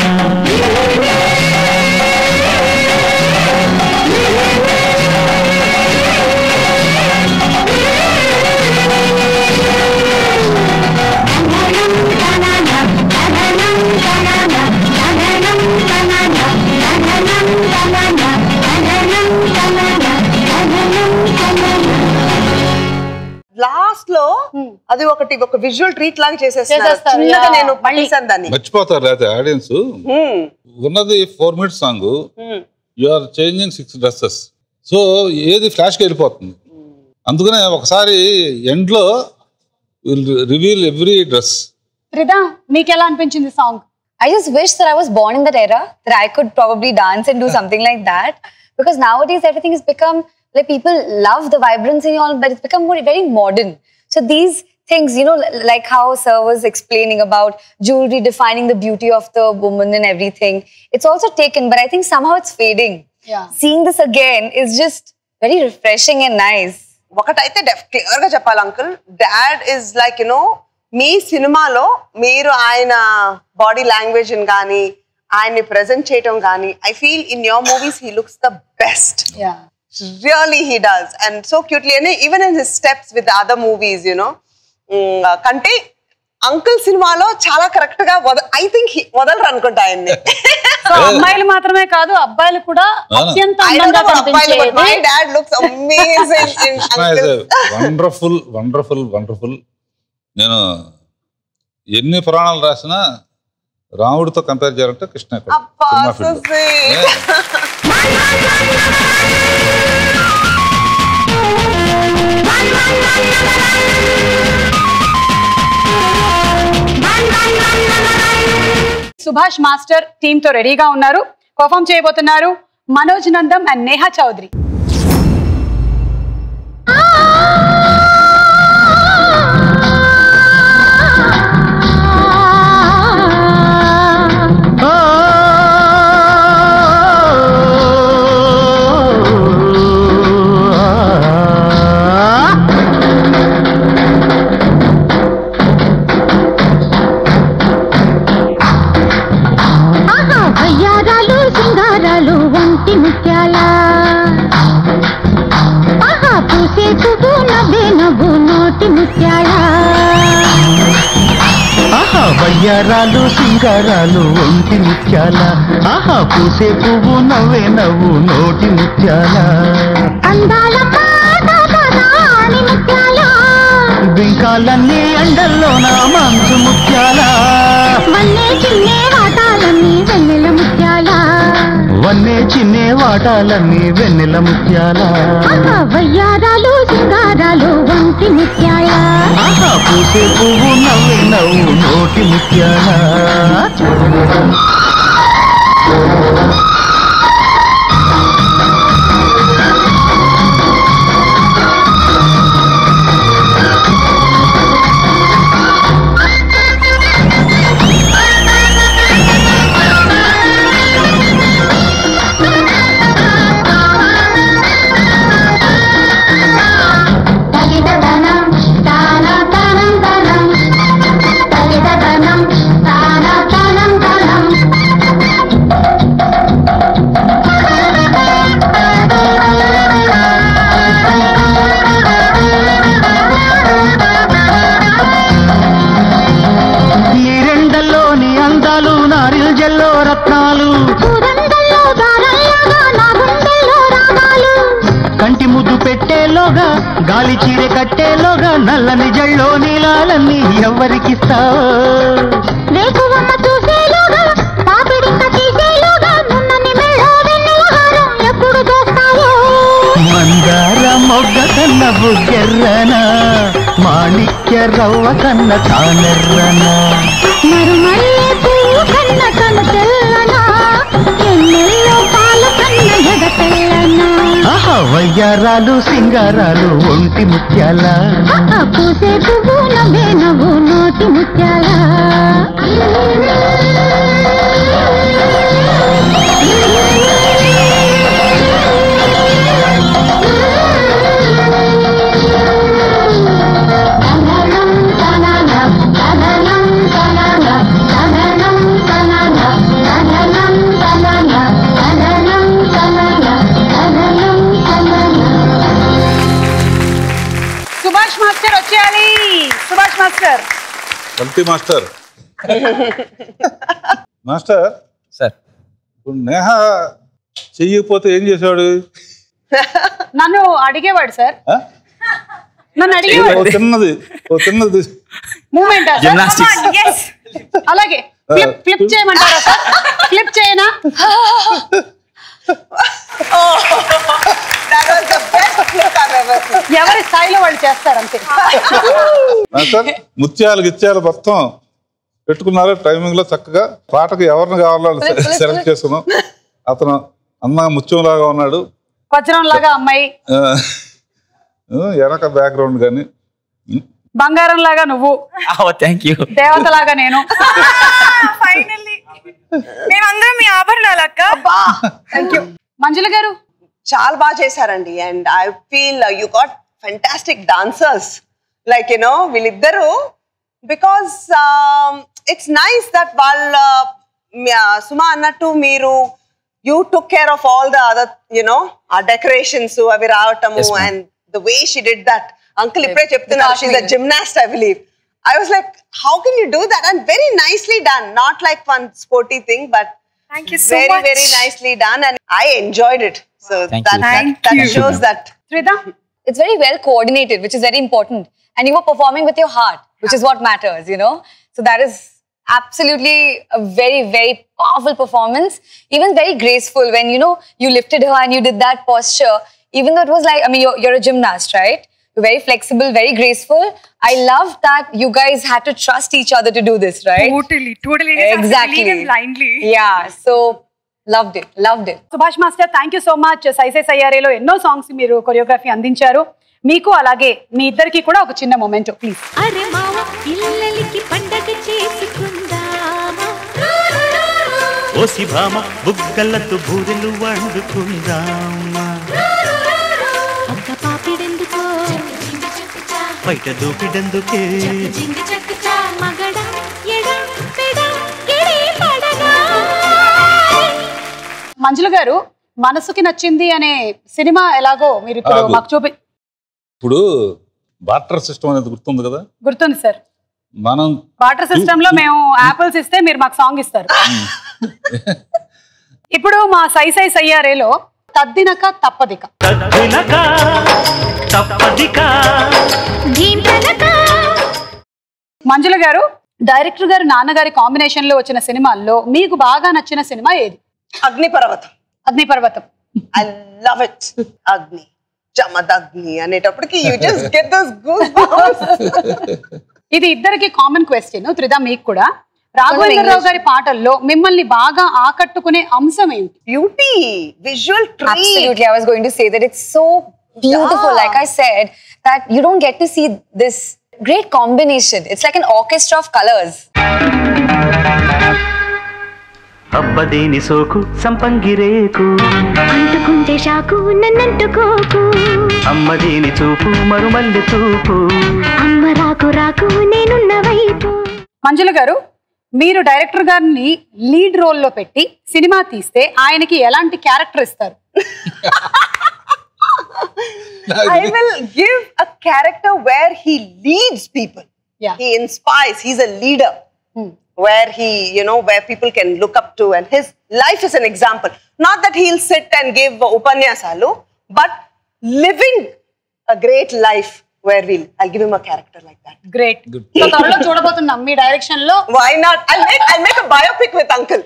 లాస్ట్ లో అది ఒకటి ఒక విజువల్ ట్రీట్ లాగా చేసేస్తారు చేసేస్తారు, చిన్నగా యా. నేను పట్టేశాను దాన్ని మర్చిపోతారు లేకపోతే ఆడియన్స్ ఉన్నది four minutes song you are changing six dresses so ఏది ఫ్లాష్కి వెళ్ళిపోతుంది అందుకనే ఒకసారి ఎండ్లో రివీల్ ఎవ్రీ డ్రెస్ త్రిదా మీకు ఎలా అనిపించింది song I just wish that I was born in that era, that I could probably dance and do something like that. Because nowadays everything has become like people love the vibrancy and all, but it's become more, very modern. So these things, you know, l- like how Sir was explaining about jewelry defining the beauty of the woman and everything, it's also taken, but I think somehow it's fading. Yeah. Seeing this again is just very refreshing and nice. ఒకటైతే క్లియర్ గా చెప్పాలి uncle dad is like you know మీ సినిమాలో మీరు ఆయన బాడీ లాంగ్వేజ్ కానీ ఆయన్ని ప్రజెంట్ చేయటం కానీ I feel in your movies he looks the best really he does and so cutely అని even in his steps with other movies you know కంటే అంకుల్ సినిమాలో చాలా కరెక్ట్ గా ఐ థింక్ వదలరు అనుకుంటా ఆయన్ని సో అమ్మాయిలు మాత్రమే కాదు అబ్బాయిలు కూడా అత్యంత I don't అందంగా know about అబ్బాయిలు, but my కనిపించేది dad looks amazing in Uncle. Wonderful wonderful wonderful నేను ఎన్ని పురాణాలు రాసినా రాముడితో కంపేర్ చేయాలంటే కృష్ణ ఇక్కడ అబ్బా, సినిమా so field లో. sweet. సుభాష్ మాస్టర్ టీమ్ తో రెడీగా ఉన్నారు పర్ఫామ్ చేయబోతున్నారు మనోజ్ నందం అండ్ నేహా చౌదరి ఆహా వయ్యారాలు సింగారాలు వంటి ముత్యాల ఆహా పూసే పువ్వు నవ్వే నవ్వు నోటి ముత్యాల ఆహా వయ్యారాలు సింగారాలు ఒంటి ముత్యాల ఆహా పూసే పువ్వు నవ్వే నవ్వు నోటి ముత్యాల అందాల పాటని ముత్యాల బింకాలన్నీ ఎండల్లో నా మంచు ముత్యాల మల్లె చిన్నే వాటాలన్నీ వెన్నెల ముత్యాల వన్నే చిన్నే వాటాలన్నీ వెన్నెల ముత్యాల ఆహా వయ్యారాలు సింగారాలు వంటి ముత్యాల ఆహా పూసే పువ్వు నవ్వే నవ్వు నోటి ముత్యాల రత్నాలు ఊరందల్లో దారల్లాగా నా గుండెల్లో రాగాలు కంటి ముద్దు పెట్టేలోగా గాలి చీర కట్టేలోగా నల్లని జల్లో నీలాలన్నీ ఎవరికిస్తావు వేకువమ్మ చూసేలోగా పాపిడింక తీసేలోగా నున్నని మెళ్ళో వెన్నెల హారం ఎప్పుడు చేస్తావో మందార మొగ్గ కన్న బుగ్గెర్రన మాణిక్య రవ్వ కన్న తానెర్రన మరుమల్లె పువ్వు కన్న కను తెల్లనా ఎన్నెల్లో పాల కన్న ఎగ తెల్లనా ఆహా వయ్యారాలు సింగారాలు ఒంటి ముత్యాల ఆ పూసే పువ్వు నవ్వే నవ్వు నోటి ముత్యాలా సుభాష్ మాస్టర్ వచ్చేయాలి సుభాష్ మాస్టర్ కల్తీ మాస్టర్ మాస్టర్ సార్ ఇప్పుడు నేహ చెయ్యకపోతే ఏం చేసేవాడు నన్ను అడిగేవాడు సార్ ఆ? నన్ను ఓ అడిగేవాడు చిన్నది ఓ చిన్నది తీసు- మూమెంట్ Gymnastics. అలాగే ఫ్లిప్ ఫ్లిప్ చేయమంటారా సార్ ఫ్లిప్ చేయనా ఎవరి స్థాయిలో వాళ్ళు చేస్తారు అంతే మాస్టర్ ముత్యాలు గిత్యాలు మొత్తం పెట్టుకున్నారు టైమింగ్ లో చక్కగా పాటకు ఎవరిని కావాలో సెలెక్ట్ చేసుకున్నాం అతను అందంగా ముత్యం లాగా ఉన్నాడు వజ్రం లాగా అమ్మాయి ఆ, వెనక బ్యాక్గ్రౌండ్ కానీ బంగారం లాగా నువ్వు థ్యాంక్ యూ దేవత లాగా నేను ఫైనల్లీ మేమందరం మీ ఆభరణాలు అక్క థ్యాంక్ యూ మంజుల గారు చాలా బాగా చేశారండి and I feel you got fantastic dancers like you know వీళ్ళిద్దరూ బికాస్ ఇట్స్ నైస్ దట్ వాళ్ళ సుమా అన్నట్టు మీరు you took care of all the other you know uh decorations అవి రావటము Yes, ma'am. And the way she did that uncle ఇప్పుడే చెప్తున్నారు she a gymnast I believe I was like how can you do that and very nicely done not like one sporty thing but Thank you so very much. very nicely done and i enjoyed it so Thank that, you. that, Thank that you. shows that It's very well coordinated, which is very important. And you were performing with your heart, which is what matters, you know? So that is absolutely a very, very powerful performance. Even very graceful when, you know, you lifted her and you did that posture. Even though it was like, I mean, you're, you're a gymnast, right? You're very flexible, very graceful. I love that you guys had to trust each other to do this, right? Totally, totally. You just have to Exactly. believe him blindly. Yeah, so loved it, loved it. Subhash master thank you so much సైసే సయ్యారేలో ఎన్నో సాంగ్స్ మీరు కొరియోగ్రఫీ అందించారు మీకు అలాగే మీ ఇద్దరికి కూడా ఒక చిన్న మొమెంట్ ప్లీజ్ అరే మావ ఇల్లలికి పండగ చేసుకుందామా ఓసి భామ బుగ్గలతో బూరెలు వండుకుందామా అక్క పాపిడెందుకో బయట దూపిడందుకే జింగి చక్కుచా మగడ ఎడ పెడ కిడి పడగా మంజుల గారు మనసుకి నచ్చింది అనే సినిమా ఎలాగో మీరు ఇప్పుడు ఆగు. మాకు చూపి ఇప్పుడు బాటర్ సిస్టమ్ అనేది గుర్తుంది కదా గుర్తుంది సార్ మనం వాటర్ సిస్టమ్ లో మేము యాపిల్స్ ఇస్తే మీరు మాకు సాంగ్ ఇస్తారు ఇప్పుడు మా సై సై సయ్యారేలో తద్దినక తప్పదిక తద్దినక తప్పదిక మంజుల గారు డైరెక్టర్ గారు నాన్నగారి కాంబినేషన్ లో వచ్చిన సినిమాల్లో మీకు బాగా నచ్చిన సినిమా ఏది అగ్నిపర్వతం అగ్నిపర్వతం I love it Agni Jamadagni అనేటప్పటికి you just get those goose ఇది ఇద్దరికి కామన్ క్వశ్చన్ త్రిదా మీకు కూడా రాఘవేంద్రరావు గారి పాటల్లో మిమ్మల్ని బాగా ఆకట్టుకునే అంశం ఏంటి beauty visual Absolutely. I was going to say that it's so beautiful. Yeah. Like I said, that you don't get to see this great combination. It's like an orchestra of colors. అబ్బదేని సోకు సంపంగిరేకు అంటుకుంటే షాకు నన్నంటుకోకు అమ్మదేని చూపు మరుమల్లె చూపు అమ్మ రాకు రాకు నేనున్న వైపు మంజుల గారు మీరు డైరెక్టర్ గారిని లీడ్ రోల్ లో పెట్టి సినిమా తీస్తే ఆయనకి ఎలాంటి క్యారెక్టర్ ఇస్తారు I will give a character where he leads people. He inspires. He's a leader. where he, you know, where people can look up to, and his life is an example. Not that he'll sit and give upanyasalu, but living a great life where we'll, I'll give him a character like that. Great so త్వరలో చూడబోతున్నాం మీ డైరెక్షన్ లో Why not? I'll make, I'll make a biopic with Uncle.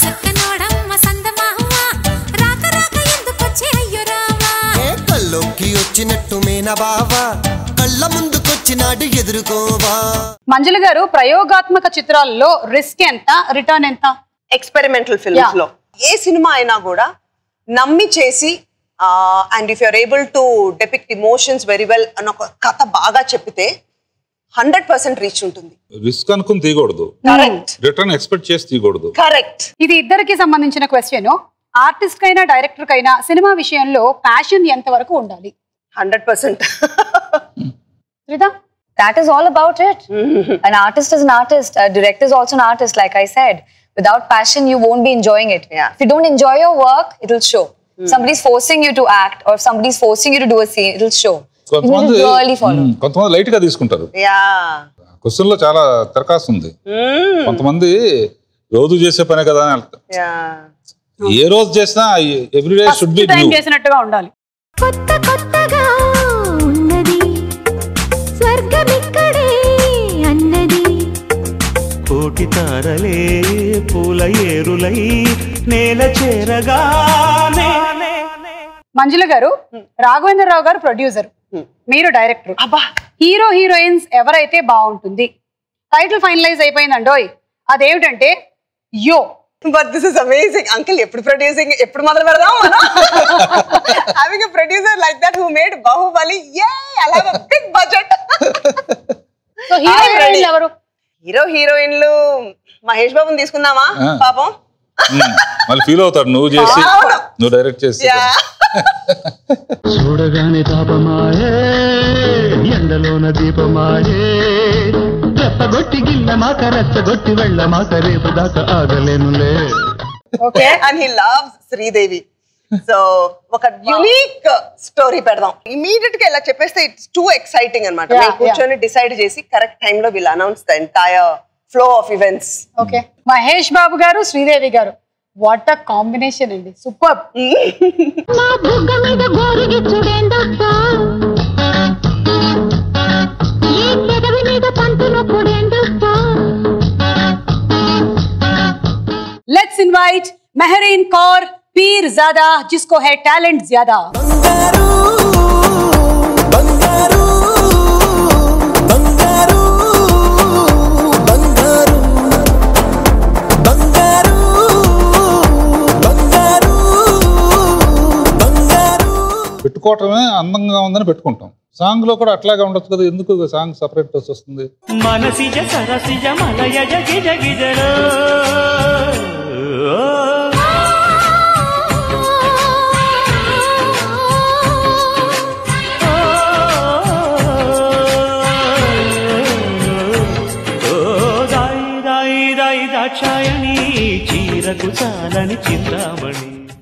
ఏ కల్లోకి వచ్చినట్టు మేన బావా కళ్ళ ముందుకొచ్చినాడు ఎదుర్కోవా మంజుల గారు ప్రయోగాత్మక చిత్రాల్లో రిస్క్ ఎంత రిటర్న్ ఎంత ఎక్స్పెరిమెంటల్ ఫిల్మ్స్ Yeah. లో ఏ సినిమా అయినా కూడా నమ్మి చేసి and if you're able to depict emotions very well అని ఒక కథ బాగా చెప్పితే హండ్రెడ్ పర్సెంట్ రీచ్ ఉంటుంది రిస్క్ అనుకుని తీయకూడదు కరెక్ట్ రిటర్న్ ఎక్స్పెక్ట్ చేసి తీయకూడదు కరెక్ట్ ఇది ఇద్దరికి సంబంధించిన క్వశ్చన్ ఆర్టిస్ట్ కైనా డైరెక్టర్ కైనా సినిమా విషయంలో ప్యాషన్ ఎంత వరకు ఉండాలి hundred percent That is all about it. an artist is an artist. A director is also an artist, like I said. Without passion, you won't be enjoying it. If you don't enjoy your work, it will show. Somebody's forcing you to act, or if somebody's forcing you to do a scene, it will show. You need కొంతమంది to really follow. మ్మ్, కొంతమంది లైట్ గా తీసుకుంటారు యా క్వశ్చన్ లో చాలా తిరకాసు ఉంది కొంతమంది రోజు చేసే పనే కదా అని వెళ్తారు యా ఏ రోజు చేసినా every day should be time new చేసినట్టుగా ఉండాలి కొత్త కొత్తగా ఉన్నది స్వర్గమిక్కడే అన్నది కోటి తారలే పూల ఏరులై నేల చేరగానే మంజుల గారు రాఘవేంద్రరావు గారు ప్రొడ్యూసర్ మీరు డైరెక్టర్ హీరో హీరోయిన్స్ ఎవరైతే బాగుంటుంది టైటిల్ ఫైనలైజ్ అయిపోయిందండోయ్ అదేమిటంటే yo but this is amazing uncle ఎప్పుడు ప్రొడ్యూసింగ్ ఎప్పుడు మొదలు పెడదాం మనం having producer like that who made Baahubali a అలా బిగ్ బడ్జెట్ సో హీరో హీరోయిన్లు ఎవరు హీరో హీరోయిన్లు మహేష్ బాబుని తీసుకుందామా ఆ. పాపం మళ్ళీ ఫీల్ అవుతాడు నువ్వు చేసి అవును. నువ్వు డైరెక్ట్ చేసి యా చూడగానే తాపమాయే ఎండలోన దీపమాయే రెప్పగొట్టి గిల్ల మాక రెచ్చగొట్టి వెళ్ళ మాక రేపు దాకా ఆగలేనులే okay and he loves Sridevi so ఒక యునిక్ స్టోరీ పెడదాం ఇమీడియట్ గా ఇలా చెప్పేస్తే ఇట్స్ టూ ఎక్సైటింగ్ అనమాట Yeah, మేము కూర్చొని డిసైడ్ చేసి కరెక్ట్ టైం లో will announce the entire flow of events okay Mahesh Babu గారు శ్రీదేవి గారు వాట్ అ కాంబినేషన్ అండి సూపర్ నా బుగ్గ మీద గోరుగిచ్చుడేందక్క ఈ పెదవి మీద పంటు నొక్కుడేందక్క लेट्स इनवाइट मेहरीन कौर पीर ज्यादा जिसको है टैलेंट ज्यादा పెట్టుకోవటమే అందంగా ఉందని పెట్టుకుంటాం సాంగ్ లో కూడా అట్లాగే ఉండొచ్చు కదా ఎందుకు సాంగ్ సపరేట్ వస్తుంది మనసిజ సరసిజ మలయజ గిజ గిజలో ఓ దాయి దాయి దాయి దాక్షాయణి చీరకు చాలని చింతామణి